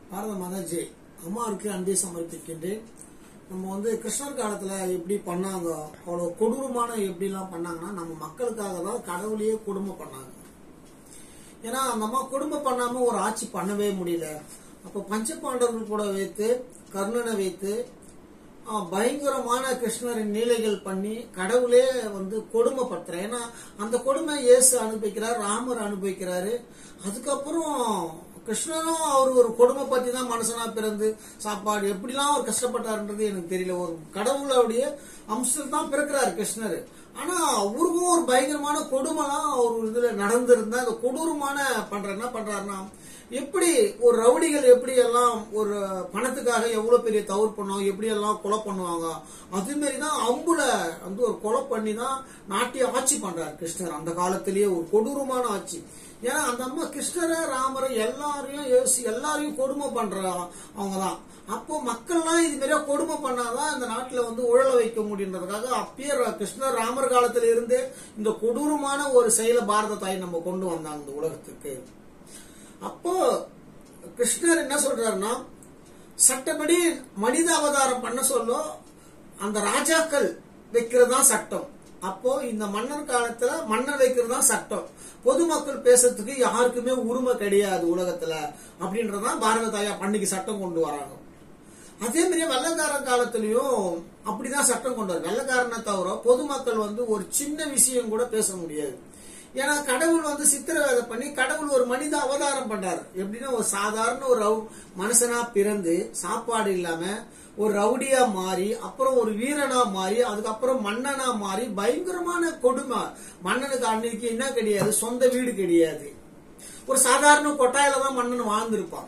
பாரத மாதா ஜெய் அம்மாவுக்கு அன்பை சமர்ப்பிக்கின்றேன் நம்ம வந்து கிருஷ்ணர் காலத்துல எப்படி பண்ணாங்க அவ்வளவு கொடூரமான எப்படிலாம் பண்ணாங்கன்னா நம்ம மக்களுக்காக தான் கடவுளையே கொடுமை பண்ணாங்க ஏன்னா அந்த அம்மா கொடுமை பண்ணாம ஒரு ஆட்சி பண்ணவே முடியல அப்ப பஞ்சபாண்டவர்கள் கூட வைத்து கர்ணனை வைத்து ஆ, பயங்கரமான கிருஷ்ணரின் நீலைகள் பண்ணி கடவுளே வந்து கொடுமைப்படுத்துற ஏன்னா அந்த கொடுமை இயேசு அனுபவிக்கிறார் ராமர் அனுபவிக்கிறாரு அதுக்கப்புறம் கிருஷ்ணரும் அவர் ஒரு கொடுமை பத்தி தான் மனுஷனா பிறந்து சாப்பாடு எப்படிலாம் அவர் கஷ்டப்பட்டாருன்றது எனக்கு தெரியல ஒரு கடவுளுடைய அம்சத்தில் தான் பிறக்கிறாரு கிருஷ்ணர் ஆனா அவருக்கும் ஒரு பயங்கரமான கொடுமைலாம் அவர் இதுல நடந்திருந்தா அந்த கொடூரமான பண்ற என்ன பண்றாருன்னா எப்படி ஒரு ரவுடிகள் எப்படி எல்லாம் ஒரு பணத்துக்காக எவ்வளவு பெரிய தவறு பண்ணுவாங்க எப்படி எல்லாம் கொலை பண்ணுவாங்க அது மாதிரி தான் அம்புல வந்து ஒரு கொலை பண்ணி தான் நாட்டிய ஆட்சி பண்றாரு கிருஷ்ணர் அந்த காலத்திலேயே ஒரு கொடூரமான ஆட்சி ஏன்னா அந்த அம்மா கிருஷ்ணரை ராமரை எல்லாரையும் யோசி எல்லாரையும் கொடுமை பண்ற அவங்க தான் அப்போ மக்கள்லாம் இது மாதிரியா கொடுமை பண்ணாதான் இந்த நாட்டுல வந்து உழல வைக்க முடியுன்றதுக்காக அப்பயே ர- கிருஷ்ணர் ராமர் காலத்துல இருந்தே இந்த கொடூரமான ஒரு செயலை பாரத தாய் நம்ம கொண்டு வந்தாங்க இந்த உலகத்துக்கு அப்போ கிருஷ்ணர் என்ன சொல்றாருன்னா சட்டப்படி மனித அவதாரம் பண்ண சொல்ல அந்த ராஜாக்கள் வைக்கிறதா சட்டம் அப்போ இந்த மன்னர் காலத்துல மன்னர் வைக்கிறதா சட்டம் பொதுமக்கள் பேசுறதுக்கு யாருக்குமே உரிமை கிடையாது உலகத்துல அப்படின்றதான் பாரத தாயா பண்டிகை சட்டம் கொண்டு வராங்க அதே மாதிரி வெள்ளக்காரன் காலத்திலயும் அப்படிதான் சட்டம் கொண்டு வர வெள்ளக்காரனை தவிர பொதுமக்கள் வந்து ஒரு சின்ன விஷயம் கூட பேச முடியாது ஏன்னா கடவுள் வந்து சித்திரவேதை பண்ணி கடவுள் ஒரு மனித அவதாரம் பண்றாரு எப்படின்னா ஒரு சாதாரண ஒரு ரவு- மனுஷனா பிறந்து சாப்பாடு இல்லாம ஒரு ரவுடியா மாறி அப்புறம் ஒரு வீரனா மாறி அதுக்கப்புறம் மன்னனா மாறி பயங்கரமான கொடுமை மன்னனுக்கு அன்னைக்கு என்ன கிடையாது சொந்த வீடு கிடையாது ஒரு சாதாரண கொட்டாயில தான் மன்னன் வாழ்ந்திருப்பான்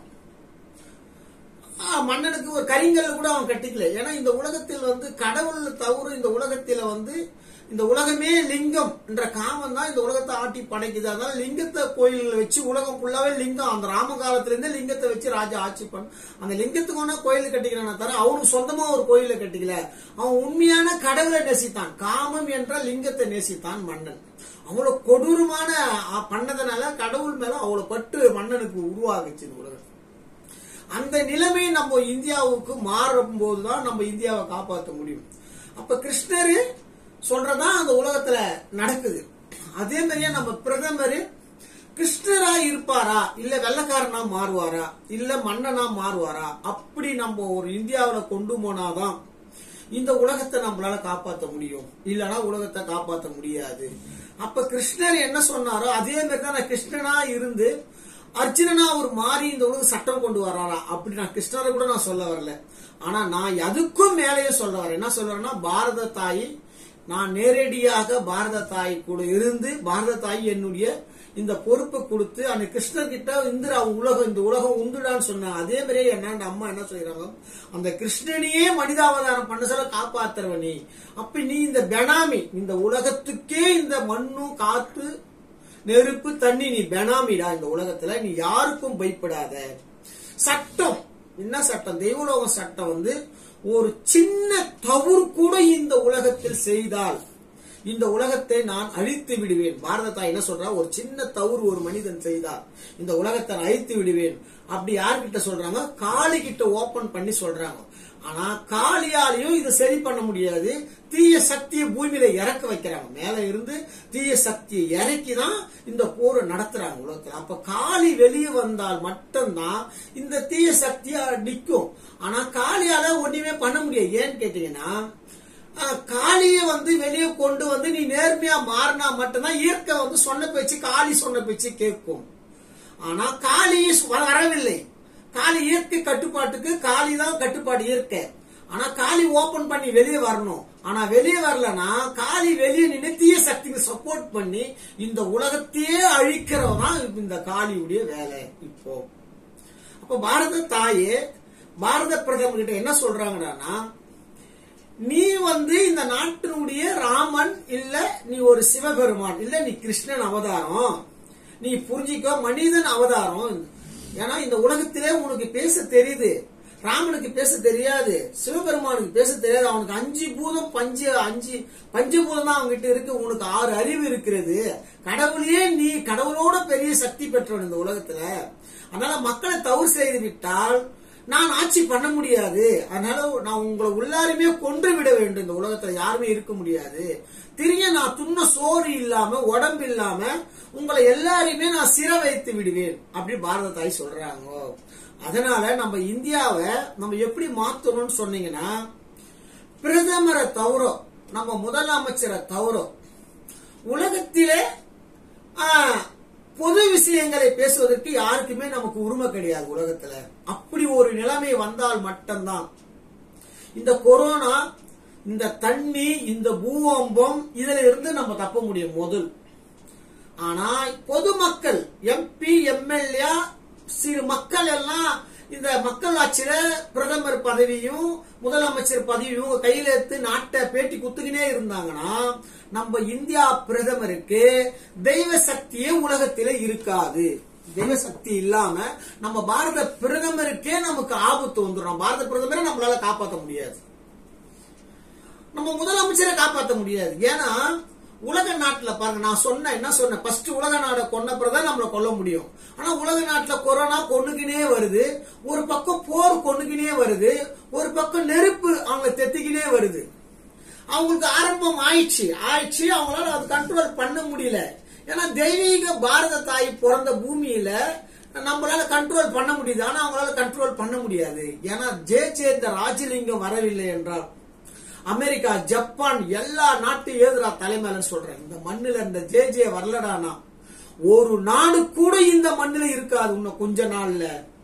ஆ, மன்னனுக்கு ஒரு கரிங்கல்ல கூட அவன் கட்டிக்கல ஏன்னா இந்த உலகத்தில் வந்து கடவுள் தவிர இந்த உலகத்தில வந்து இந்த உலகமே லிங்கம் என்ற காமம் தான் இந்த உலகத்தை ஆட்டி படைக்குது அதனால லிங்கத்தை கோயில்கள் வச்சு உலகம் ஃபுல்லாவே லிங்கம் அந்த ராம காலத்துல இருந்தே லிங்கத்தை வச்சு ராஜா ஆட்சி பண்ண அந்த லிங்கத்துக்கு ஒன்னா கோயில் கட்டிக்கிறான தவிர அவனுக்கு சொந்தமா ஒரு கோயில கட்டிக்கல அவன் உண்மையான கடவுளை நேசித்தான் காமம் என்ற லிங்கத்தை நேசித்தான் மன்னன் அவ்வளவு கொடூரமான ஆ, பண்ணதுனால கடவுள் மேல அவ்வளவு பட்டு மன்னனுக்கு உருவாகுச்சு இந்த உலகம் அந்த நிலைமை நம்ம இந்தியாவுக்கு மாறும் போதுதான் நம்ம இந்தியாவை காப்பாற்ற முடியும் அப்ப கிருஷ்ணர் சொல்றதா அந்த உலகத்துல நடக்குது அதே மாதிரியே நம்ம பிரதமர் கிருஷ்ணரா இருப்பாரா இல்ல வெள்ளக்காரனா மாறுவாரா இல்ல மன்னனா மாறுவாரா அப்படி நம்ம ஒரு இந்தியாவுல கொண்டு போனாதான் இந்த உலகத்தை நம்மளால காப்பாற்ற முடியும் இல்லனா உலகத்தை காப்பாற்ற முடியாது அப்ப கிருஷ்ணர் என்ன சொன்னாரோ அதே மாதிரி தான் நான் கிருஷ்ணனா இருந்து அர்ஜுனனா ஒரு மாறி இந்த உலக சட்டம் கொண்டு வராரா அப்படி நான் கிருஷ்ணரை கூட நான் சொல்ல வரல ஆனா நான் அதுக்கும் மேலேயே சொல்ல வரேன் என்ன சொல்றேன்னா பாரத தாய் நான் நேரடியாக பாரத தாய் கூட இருந்து பாரத தாய் என்னுடைய இந்த பொறுப்பை கொடுத்து அந்த கிருஷ்ணர் கிட்ட இந்திரா உலகம் இந்த உலகம் உண்டுடான்னு சொன்னாங்க அதே மாதிரியே என்னண்ட அம்மா என்ன சொல்றாங்க அந்த கிருஷ்ணனையே மனிதாவதாரம் பண்ண சொல்ல காப்பாத்துறவ நீ அப்ப நீ இந்த பெனாமி இந்த உலகத்துக்கே இந்த மண்ணும் காத்து நெருப்பு தண்ணி நீ பெனாமிடா இந்த உலகத்துல நீ யாருக்கும் பயப்படாத சட்டம் என்ன சட்டம் தெய்வலோக சட்டம் வந்து ஒரு சின்ன தவறு கூட இந்த உலகத்தில் செய்தால் இந்த உலகத்தை நான் அழித்து விடுவேன் பாரத தாய் என்ன சொல்றா ஒரு சின்ன தவறு ஒரு மனிதன் செய்தால் இந்த உலகத்தை நான் அழித்து விடுவேன் அப்படி யார்கிட்ட சொல்றாங்க காளி கிட்ட ஓபன் பண்ணி சொல்றாங்க ஆனா காளியாலையும் இது சரி பண்ண முடியாது தீய சக்தியை பூமியில இறக்க வைக்கிறாங்க மேல இருந்து தீய சக்தியை இறக்கி தான் இந்த போரை நடத்துறாங்க உலகத்துல அப்ப காளி வெளியே வந்தால் மட்டும்தான் இந்த தீய சக்தியா நிக்கும் ஆனா காளியால ஒண்ணுமே பண்ண முடியாது ஏன்னு கேட்டீங்கன்னா அஹ், காளியை வந்து வெளியே கொண்டு வந்து நீ நேர்மையா மாறினா மட்டும்தான் இயற்கை வந்து சொன்ன பேச்சு காளி சொன்ன பேச்சு கேட்கும் ஆனா காளி வ- வரவில்லை காளி இயற்கை கட்டுப்பாட்டுக்கு காளி தான் கட்டுப்பாடு இயற்கை ஆனா காளி ஓபன் பண்ணி வெளியே வரணும் ஆனா வெளியே வரலனா காளி வெளியே நின்று தீய சக்திக்கு சப்போர்ட் பண்ணி இந்த உலகத்தையே அழிக்கிறவன் தான் இந்த காளியுடைய வேலை இப்போ அப்ப பாரத தாயே பாரத பிரதமர் கிட்ட என்ன சொல்றாங்கன்னா நீ வந்து இந்த நாட்டினுடைய ராமன் இல்ல நீ ஒரு சிவபெருமான் இல்ல நீ கிருஷ்ணன் அவதாரம் நீ புரிஞ்சிக்கோ மனிதன் அவதாரம் ஏன்னா இந்த உலகத்திலே உனக்கு பேச தெரியுது ராமனுக்கு பேச தெரியாது சிவபெருமானுக்கு பேச தெரியாது அவனுக்கு அஞ்சு பூதம் பஞ்சு அஞ்சு பஞ்சபூதம் தான் அவன்கிட்ட இருக்கு உனக்கு ஆறு அறிவு இருக்கிறது கடவுளையே நீ கடவுளோட பெரிய சக்தி பெற்றவன் இந்த உலகத்துல அதனால மக்களை தவறு செய்து விட்டால் நான் ஆட்சி பண்ண முடியாது அதனால நான் உங்களை உள்ளாருமே கொன்று விட வேண்டும் இந்த உலகத்துல யாருமே இருக்க முடியாது திரிய நான் துண்ண சோறு இல்லாம உடம்பு இல்லாம உங்களை எல்லாரையுமே நான் சிற வைத்து விடுவேன் அப்படி பாரத தாய் சொல்றாங்க அதனால நம்ம இந்தியாவை நம்ம எப்படி மாத்தணும்னு சொன்னீங்கன்னா பிரதமரை தவிர நம்ம முதலமைச்சரை தவிர உலகத்திலே ஆ, பொது விஷயங்களை பேசுவதற்கு யாருக்குமே நமக்கு உரிமை கிடையாது உலகத்துல அப்படி ஒரு நிலைமை வந்தால் மட்டும்தான் இந்த கொரோனா இந்த தண்ணி இந்த பூகம்பம் இதுல இருந்து நம்ம தப்ப முடியும் முதல் ஆனா பொதுமக்கள் எம்பி எம்எல்ஏ சிறு மக்கள் எல்லாம் இந்த மக்கள் ஆட்சியில பிரதமர் பதவியும் முதலமைச்சர் பதவியும் கையில எடுத்து நாட்டை பேட்டி குத்துக்கினே இருந்தாங்கன்னா நம்ம இந்தியா பிரதமருக்கு தெய்வ சக்தியே உலகத்திலே இருக்காது தெய்வ சக்தி இல்லாம நம்ம பாரத பிரதமருக்கே நமக்கு ஆபத்து வந்துடும் பாரத பிரதமரை நம்மளால காப்பாற்ற முடியாது நம்ம முதலமைச்சரை காப்பாற்ற முடியாது ஏன்னா உலக நாட்டுல பாருங்க நான் சொன்னேன் என்ன சொன்னேன் ஃபர்ஸ்ட் உலக நாடை கொன்னப்புறதான் நம்மளை கொல்ல முடியும் ஆனா உலக நாட்டுல கொரோனா கொன்னுக்கினே வருது ஒரு பக்கம் போர் கொன்னுக்கினே வருது ஒரு பக்கம் நெருப்பு அவங்க தெத்திக்கினே வருது அவங்களுக்கு ஆரம்பம் ஆயிடுச்சு ஆயிடுச்சு அவங்களால அது கண்ட்ரோல் பண்ண முடியல ஏன்னா தெய்வீக பாரத தாய் பிறந்த பூமியில நம்மளால கண்ட்ரோல் பண்ண முடியுது ஆனா அவங்களால கண்ட்ரோல் பண்ண முடியாது ஏன்னா ஜே ஜே இந்த ராஜலிங்கம் வரவில்லை என்றால் அமெரிக்கா ஜப்பான் எல்லா நாட்டு ஏதுரா தலைமையிலன்னு சொல்றேன் இந்த மண்ணுல இந்த ஜே ஜே வரலடானா ஒரு நாடு கூட இந்த மண்ணுல இருக்காது இன்னும் கொஞ்ச நாள்ல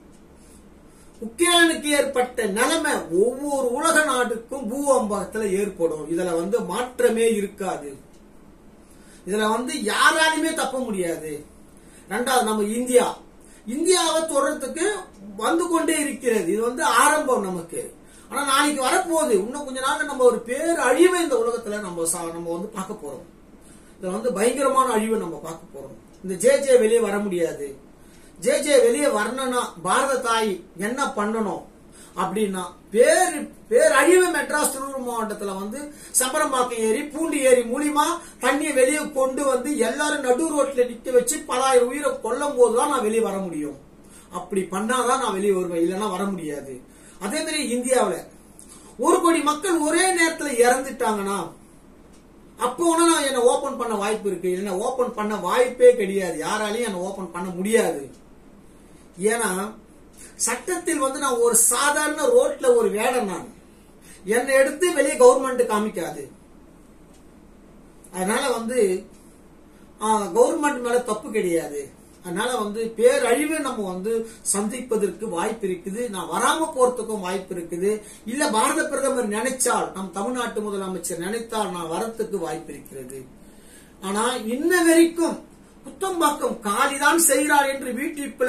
உக்ரைனுக்கு ஏற்பட்ட நிலைமை ஒவ்வொரு உலக நாட்டுக்கும் பூகம்பத்துல ஏற்படும் இதுல வந்து மாற்றமே இருக்காது இதுல வந்து யாராலுமே தப்ப முடியாது ரெண்டாவது நம்ம இந்தியா இந்தியாவை தொடர்றதுக்கு வந்து கொண்டே இருக்கிறது இது வந்து ஆரம்பம் நமக்கு ஆனா நாளைக்கு வரப்போகுது இன்னும் கொஞ்ச நாள்ல நம்ம ஒரு பேர் அழிவை இந்த உலகத்துல நம்ம சா- நம்ம வந்து பார்க்க போறோம் இதுல வந்து பயங்கரமான அழிவை நம்ம பார்க்க போறோம் இந்த ஜே ஜே வெளியே வர முடியாது ஜே ஜே வெளியே வரணும்னா பாரத தாய் என்ன பண்ணணும் அப்படின்னா பேர் பேரழிவு மெட்ராஸ் திருவள்ளூர் மாவட்டத்துல வந்து சம்பரம்பாக்கம் ஏரி பூண்டி ஏரி மூலியமா தண்ணியை வெளியே கொண்டு வந்து எல்லாரும் நடு ரோட்ல நிக்க வச்சு பலாயிரம் உயிரை கொல்லும் போதுதான் நான் வெளியே வர முடியும் அப்படி பண்ணாதான் நான் வெளியே வருவேன் இல்லைன்னா வர முடியாது அதே மாதிரி இந்தியாவுல ஒரு கோடி மக்கள் ஒரே நேரத்துல இறந்துட்டாங்கன்னா அப்போ வேணா நான் என்ன ஓபன் பண்ண வாய்ப்பு இருக்கு என்ன ஓபன் பண்ண வாய்ப்பே கிடையாது யாராலையும் என்ன ஓபன் பண்ண முடியாது ஏன்னா சட்டத்தில் வந்து நான் ஒரு சாதாரண ரோட்ல ஒரு வேடம் நான் என்னை எடுத்து வெளியே கவர்மெண்ட் காமிக்காது அதனால வந்து கவர்மெண்ட் மேல தப்பு கிடையாது அதனால வந்து பேரழிவை நம்ம வந்து சந்திப்பதற்கு வாய்ப்பு இருக்குது நான் வராம போறதுக்கும் வாய்ப்பு இருக்குது இல்ல பாரத பிரதமர் நினைச்சால் நம் தமிழ்நாட்டு முதலமைச்சர் நினைத்தால் நான் வரத்துக்கு வாய்ப்பு இருக்கிறது ஆனா இன்ன வரைக்கும் புத்தம்பாக்கம் காலிதான் செய்கிறார் என்று வீட்டிற்குள்ள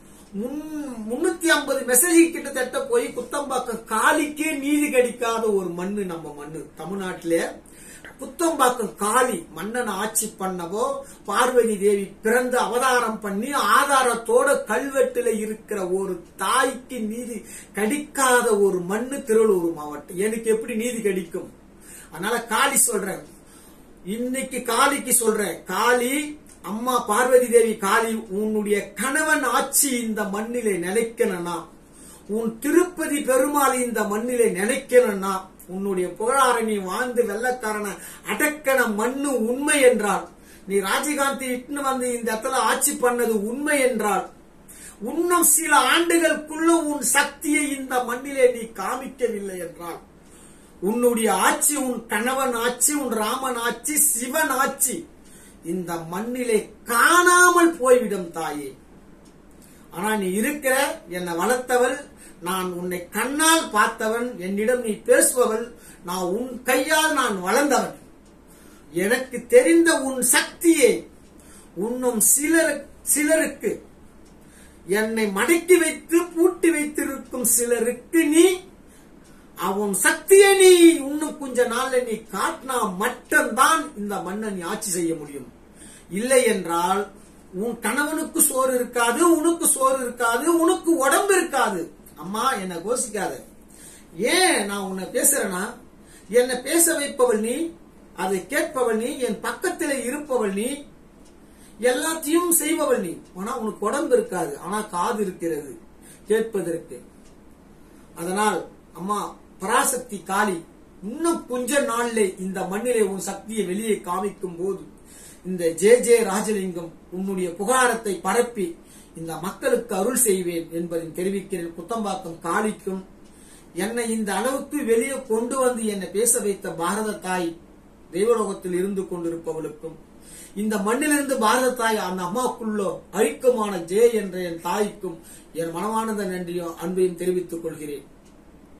முன்னூத்தி ஐம்பது மெசேஜ் கிட்டத்தட்ட போய் குத்தம்பாக்கம் காலிக்கே நீதி கிடைக்காத ஒரு மண்ணு நம்ம மண்ணு தமிழ்நாட்டிலே புத்தம்பாக்கம் காளி மன்னன் ஆட்சி பண்ணவோ பார்வதி தேவி பிறந்து அவதாரம் பண்ணி ஆதாரத்தோட கல்வெட்டுல இருக்கிற ஒரு தாய்க்கு நீதி கிடைக்காத ஒரு மண்ணு திருவள்ளூர் மாவட்டம் எனக்கு எப்படி நீதி கிடைக்கும் அதனால காளி சொல்றேன் இன்னைக்கு காளிக்கு சொல்றேன் காளி அம்மா பார்வதி தேவி காளி உன்னுடைய கணவன் ஆட்சி இந்த மண்ணிலே நிலைக்கணும்னா உன் திருப்பதி பெருமாள் இந்த மண்ணிலே நினைக்கணும்னா உன்னுடைய புகழாரணி வாழ்ந்து வெள்ளக்காரன அடக்கன மண்ணு உண்மை என்றால் நீ ராஜீவ்காந்தி இட்டுன்னு வந்து இந்த இடத்துல ஆட்சி பண்ணது உண்மை என்றால் இன்னும் சில ஆண்டுகளுக்குள்ள உன் சக்தியை இந்த மண்ணிலே நீ காமிக்கவில்லை என்றால் உன்னுடைய ஆட்சி உன் கணவன் ஆட்சி உன் ராமன் ஆட்சி சிவன் ஆட்சி இந்த மண்ணிலே காணாமல் போய்விடும் தாயே ஆனா நீ இருக்கிற என்னை வளர்த்தவள் நான் உன்னை கண்ணால் பார்த்தவன் என்னிடம் நீ பேசுபவள் நான் உன் கையால் நான் வளர்ந்தவன் எனக்கு தெரிந்த உன் சக்தியை உன்னும் சிலர் சிலருக்கு என்னை மடக்கி வைத்து பூட்டி வைத்திருக்கும் சிலருக்கு நீ அவன் சக்தியை நீ இன்னும் கொஞ்ச நாள்ல நீ காட்டினா மட்டும்தான் இந்த மண்ணை நீ ஆட்சி செய்ய முடியும் இல்லை என்றால் உன் கணவனுக்கு சோறு இருக்காது உனக்கு சோறு இருக்காது உனக்கு உடம்பு இருக்காது அம்மா என்ன கோசிக்காத ஏன் நான் உன்னை பேசுறேன்னா என்னை பேச வைப்பவள் நீ அதை கேட்பவள் நீ என் பக்கத்தில் இருப்பவள் நீ எல்லாத்தையும் செய்பவள் நீ ஆனா உனக்கு உடம்பு இருக்காது ஆனா காது இருக்கிறது கேட்பதற்கு அதனால் அம்மா பராசக்தி காளி இன்னும் கொஞ்ச நாள்ல இந்த மண்ணிலே உன் சக்தியை வெளியே காமிக்கும் போது இந்த ஜே ஜே ராஜலிங்கம் உன்னுடைய புகாரத்தை பரப்பி இந்த மக்களுக்கு அருள் செய்வேன் என்பதை தெரிவிக்கிறேன் குத்தம்பாக்கம் காளிக்கும் என்னை இந்த அளவுக்கு வெளியே கொண்டு வந்து என்னை பேச வைத்த பாரத தாய் தெய்வலோகத்தில் இருந்து கொண்டிருப்பவளுக்கும் இந்த மண்ணிலிருந்து பாரத தாய் அந்த அம்மாவுக்குள்ளோ அழிக்கமான ஜே என்ற என் தாய்க்கும் என் மனமானத நன்றியும் அன்பையும் தெரிவித்துக் கொள்கிறேன்